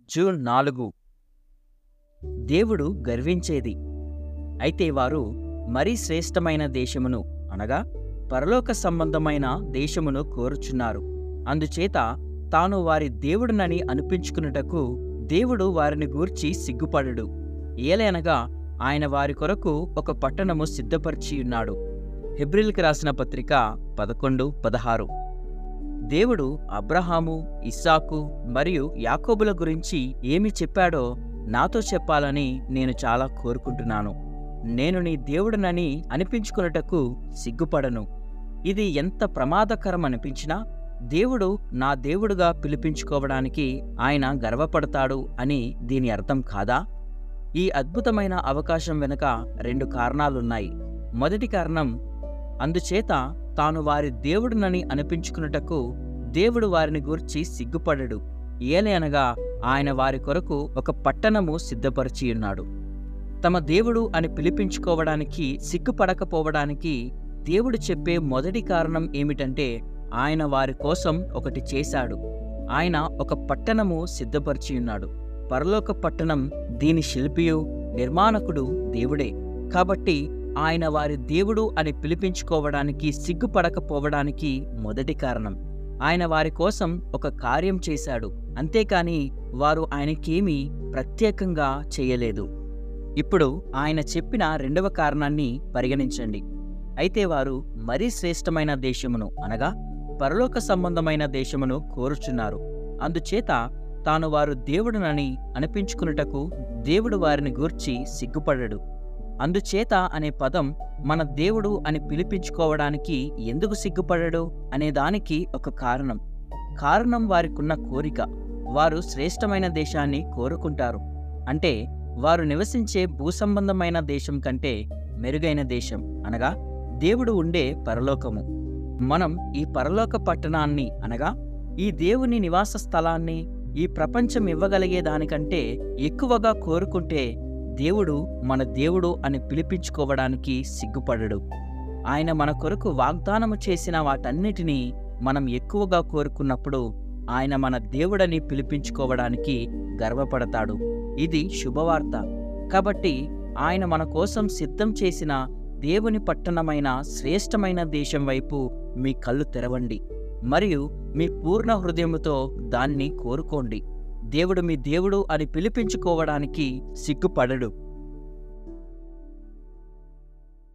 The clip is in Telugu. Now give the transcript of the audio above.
జూన్ నాలుగు దేవుడు గర్వించేది అయితే వారు మరీ శ్రేష్టమైన దేశమును అనగా పరలోక సంబంధమైన దేశమును కోరుచున్నారు అందుచేత తాను వారి దేవుడునని అనిపించుకున్నటకు దేవుడు వారిని గూర్చి సిగ్గుపడడు ఏలయనగా ఆయన వారి కొరకు ఒక పట్టణము సిద్ధపరిచి ఉన్నాడు హెబ్రిల్కి రాసిన పత్రిక పదకొండు పదహారు దేవుడు అబ్రహాము ఇస్సాకు మరియు యాకోబుల గురించి ఏమి చెప్పాడో నాతో చెప్పాలని నేను చాలా కోరుకుంటున్నాను నేను నీ దేవుడనని అనిపించుకున్నటకు సిగ్గుపడను ఇది ఎంత ప్రమాదకరం అనిపించినా దేవుడు నా దేవుడుగా పిలిపించుకోవడానికి ఆయన గర్వపడతాడు అని దీని అర్థం కాదా ఈ అద్భుతమైన అవకాశం వెనుక రెండు కారణాలున్నాయి మొదటి కారణం అందుచేత తాను వారి దేవుడునని అనిపించుకున్నటకు దేవుడు వారిని గూర్చి సిగ్గుపడడు ఏలయనగా ఆయన వారి కొరకు ఒక పట్టణము సిద్ధపరిచి ఉన్నాడు తమ దేవుడు అని పిలిపించుకోవడానికి సిగ్గుపడకపోవడానికి దేవుడు చెప్పే మొదటి కారణం ఏమిటంటే ఆయన వారి కోసం ఒకటి చేశాడు ఆయన ఒక పట్టణము సిద్ధపరిచి ఉన్నాడు పరలోక పట్టణం దీని శిల్పియు నిర్మాణకుడు దేవుడే కాబట్టి ఆయన వారి దేవుడు అని పిలిపించుకోవడానికి సిగ్గుపడకపోవడానికి మొదటి కారణం ఆయన వారి కోసం ఒక కార్యం చేశాడు అంతేకాని వారు ఆయనకేమీ ప్రత్యేకంగా చేయలేదు ఇప్పుడు ఆయన చెప్పిన రెండవ కారణాన్ని పరిగణించండి అయితే వారు మరీ శ్రేష్టమైన దేశమును అనగా పరలోక సంబంధమైన దేశమును కోరుచున్నారు అందుచేత తాను వారు దేవుడునని అనిపించుకున్నటకు దేవుడు వారిని గూర్చి సిగ్గుపడడు అందుచేత అనే పదం మన దేవుడు అని పిలిపించుకోవడానికి ఎందుకు సిగ్గుపడడు అనే దానికి ఒక కారణం కారణం వారికున్న కోరిక వారు శ్రేష్టమైన దేశాన్ని కోరుకుంటారు అంటే వారు నివసించే భూసంబంధమైన దేశం కంటే మెరుగైన దేశం అనగా దేవుడు ఉండే పరలోకము మనం ఈ పరలోక పట్టణాన్ని అనగా ఈ దేవుని నివాస స్థలాన్ని ఈ ప్రపంచం ఇవ్వగలిగే దానికంటే ఎక్కువగా కోరుకుంటే దేవుడు మన దేవుడు అని పిలిపించుకోవడానికి సిగ్గుపడడు ఆయన మన కొరకు వాగ్దానము చేసిన వాటన్నిటినీ మనం ఎక్కువగా కోరుకున్నప్పుడు ఆయన మన దేవుడని పిలిపించుకోవడానికి గర్వపడతాడు ఇది శుభవార్త కాబట్టి ఆయన మన కోసం సిద్ధం చేసిన దేవుని పట్టణమైన శ్రేష్టమైన దేశం వైపు మీ కళ్ళు తెరవండి మరియు మీ పూర్ణ హృదయముతో దాన్ని కోరుకోండి దేవుడు మీ దేవుడు అని పిలిపించుకోవడానికి సిగ్గుపడడు